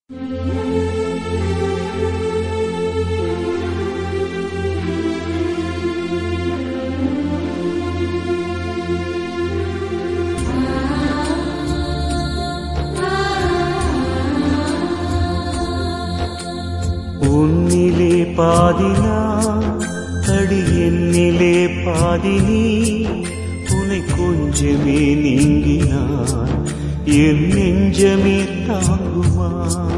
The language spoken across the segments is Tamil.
உன்னிலே பாதினா அடி என்னிலே பாதினி உனை கொஞ்சமே நீங்கினான் என் நெஞ்சமே தாங்குமா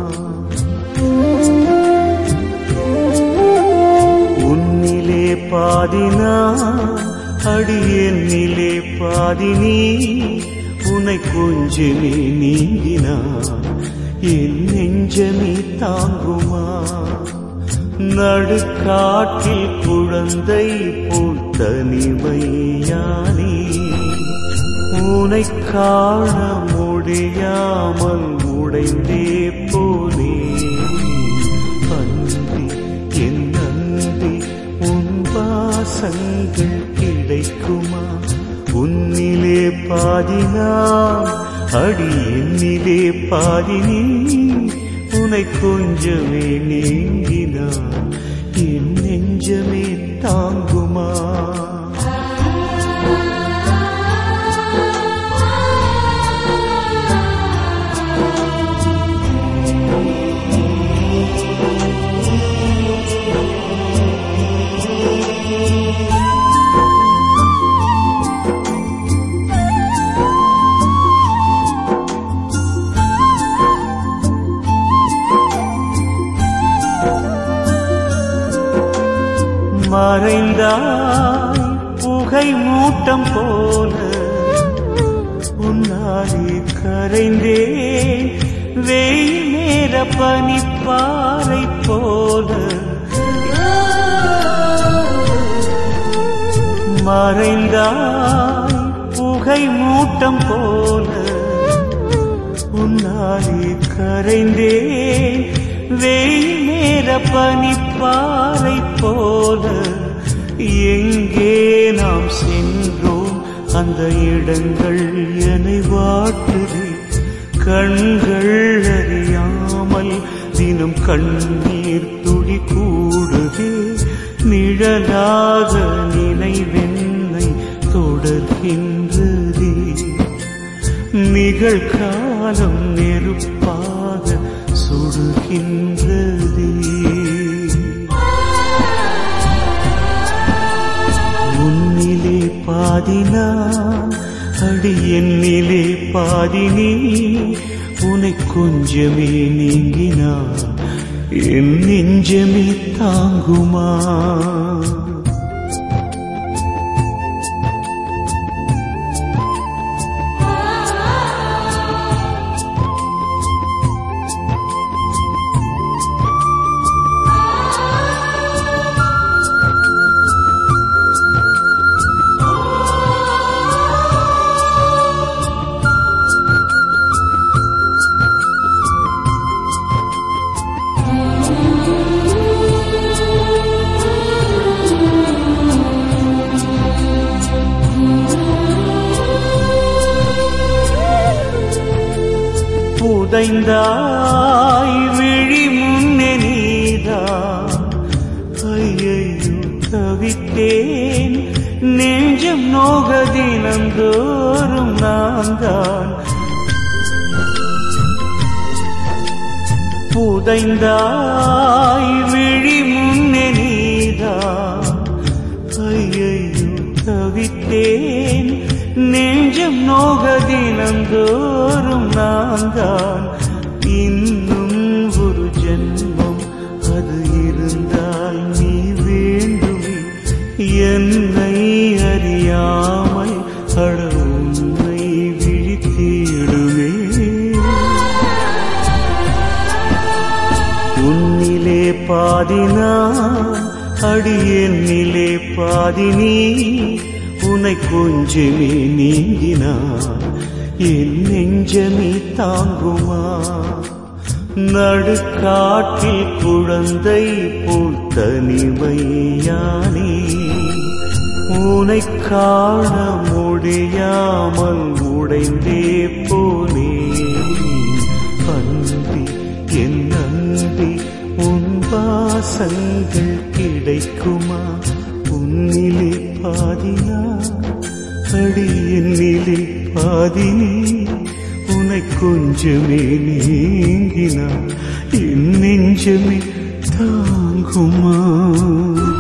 உன்னிலே பாதினா அடி என்னிலே பாதினி உனை கொஞ்சமே நீங்கினான் என் நெஞ்சமே தாங்குமா நடுக்காட்டில் குழந்தை போல் தனிமையானே உனை காண முடியாமல் உடைந்தே போனே அன்பி என் அன்பி உன் வாசங்கள் கிடைக்குமா உன்னிலே பாதினா அடி என்னிலே பாதினி உனை கொஞ்சமே நீங்கினான் என் நெஞ்சமே தாங்குமா மறைந்தாய் புகை மூட்டம் போல உன்னாலே கரைந்தே வெயில் நேர பனிப்பாறை போல மறைந்தாய் புகை மூட்டம் போல உன்னாலே கரைந்தே வெயில் நேர பனிப்பாறை போல எங்கே நாம் சென்றோம் அந்த இடங்கள் என்னை வாட்டுதே கண்கள் அறியாமல் தினம் கண்ணீர் துளி கூடுதே நிழலாக நினைவென்னை தொடர்கின்றதே நிகழ்காலம் நெருப்பாக சுடுகின்றதே உன்னிலே பாதினா அடி என்னிலே பாதினி உனை கொஞ்சமே நீங்கினா என் நெஞ்சமே தாங்குமா புதைந்தாய் விழி முன்னே நீதா ஐயையோ தவித்தேன் நெஞ்சம் நோக தினந்தோறும் நான் தான் புதைந்தாய் விழி முன்னே நீதா ஐயையோ தவித்தேன் நெஞ்சம் நோக தினந்தோறும் நான் தான் இன்னும் ஒரு ஜென்மம் அது இருந்தால் நீ வேண்டுமே என்னை அறியாமல் அட உன்னை விழித்திடுவே உன்னிலே பாதினா அடி என்னிலே பாதினி உனை கொஞ்சமே நீங்கினான் என் நெஞ்சமே தாங்குமா நடுக்காட்டில் குழந்தை போல் தனிமையானே உனை காண முடியாமல் உடைந்தே போனே அன்பி என் அன்பே உன் வாசங்கள் கிடைக்குமா உன்னிலே பாதினா அடி என்னிலே பாதினி உனை கொஞ்சமே நீங்கினா என் நெஞ்சமே தாங்குமா